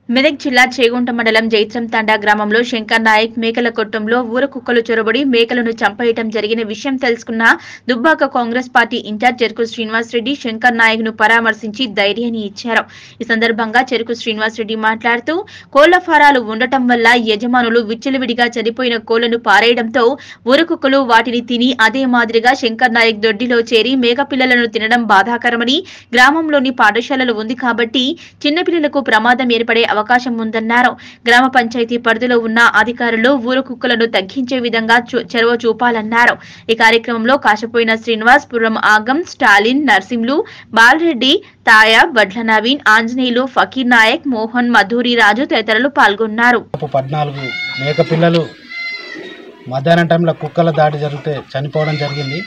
మెదక్ జిల్లా చేగుంట మండలం జైత్రం తండా గ్రామంలో శంకర్ నాయక్ మేకల కొట్టంలో ఊర కుక్కలు చొరబడి మేకలను చంపేయటం జరిగిన విషయం తెలుసుకున్న దుబ్బాక కాంగ్రెస్ పార్టీ ఇన్ఛార్జ్ చెరుకు శ్రీనివాస్ రెడ్డి శంకర్ నాయక్ ను పరామర్శించి ధైర్యాన్ని ఇచ్చారు ఈ సందర్భంగా చెరుకు శ్రీనివాస్ రెడ్డి మాట్లాడుతూ కోళ్ల ఫారాలు ఉండటం వల్ల యజమానులు విచ్చలవిడిగా చనిపోయిన కోళ్లను పారేయడంతో ఊర కుక్కలు వాటిని తిని అదే మాదిరిగా శంకర్ నాయక్ దొడ్డిలో చేరి మేక పిల్లలను తినడం బాధాకరమని గ్రామంలోని పాఠశాలలు ఉంది కాబట్టి చిన్నపిల్లలకు ప్రమాదం ఏర్పడే అవకాశం ఉందన్నారు గ్రామ పంచాయతీ పరిధిలో ఉన్న అధికారులు ఊరు కుక్కలను తగ్గించే విధంగా చు- చొరవ చూపాలన్నారు ఈ కార్యక్రమంలో కాశపోయిన శ్రీనివాస్ పురం ఆగం స్టాలిన్ నర్సింలు బాలరెడ్డి తాయ వడ్ల నవీన్ ఆంజనేయులు ఫకీర్ నాయక్ మోహన్ మధురి రాజు తదితరులు పాల్గొన్నారు దాదాపు పద్నాలుగు మేక పిల్లలు మధ్యాహ్నం టైంలో కుక్కల దాడి జరిగితే చనిపోవడం జరిగింది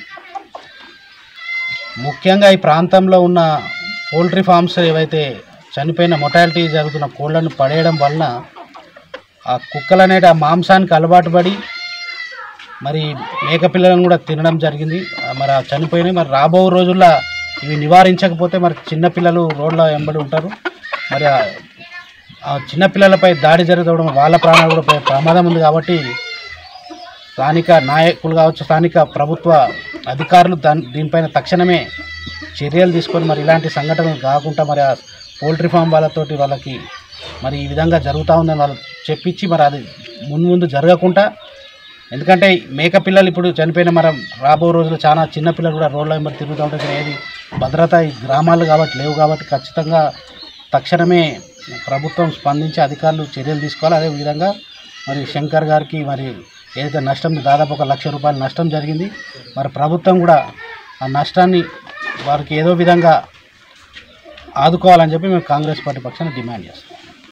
ముఖ్యంగా ఈ ప్రాంతంలో ఉన్న పౌల్ట్రీ ఫార్మ్స్ ఏవైతే చనిపోయిన మొటాలిటీ జరుగుతున్న కోళ్లను పడేయడం వలన ఆ కుక్కలు అనేటి ఆ మాంసానికి అలవాటు పడి మరి మేక పిల్లలను కూడా తినడం జరిగింది ఆ మరి ఆ చనిపోయినాయి మరి రాబో రోజుల్లో ఇవి నివారించకపోతే మరి చిన్నపిల్లలు రోడ్ల వెంబడి ఉంటారు మరి ఆ ఆ చిన్నపిల్లలపై దాడి జరగడం వాళ్ళ ప్రాణాలు కూడా పోయే ప్రమాదం ఉంది కాబట్టి స్థానిక నాయకులు కావచ్చు స్థానిక ప్రభుత్వ అధికారులు దాని దీనిపైన తక్షణమే చర్యలు తీసుకొని మరి ఇలాంటి సంఘటనలు కాకుండా మరి ఆ పౌల్ట్రీ ఫామ్ వాళ్ళతోటి వాళ్ళకి మరి ఈ విధంగా జరుగుతూ ఉందని వాళ్ళు చెప్పించి మరి అది ముందు ముందు జరగకుండా ఎందుకంటే మేక పిల్లలు ఇప్పుడు చనిపోయిన మనం రాబో రోజులు చాలా చిన్న పిల్లలు కూడా రోడ్ల వెంబడి తిరుగుతూ ఉంటారు ఇక్కడ ఏది భద్రత ఈ గ్రామాలు కాబట్టి లేవు కాబట్టి ఖచ్చితంగా తక్షణమే ప్రభుత్వం స్పందించి అధికారులు చర్యలు తీసుకోవాలి అదేవిధంగా మరి శంకర్ గారికి మరి ఏదైతే నష్టం దాదాపు ఒక లక్ష రూపాయల నష్టం జరిగింది మరి ప్రభుత్వం కూడా ఆ నష్టాన్ని వారికి ఏదో విధంగా ఆదుకోవాలని చెప్పి మేము కాంగ్రెస్ పార్టీ పక్షాన డిమాండ్ చేస్తాం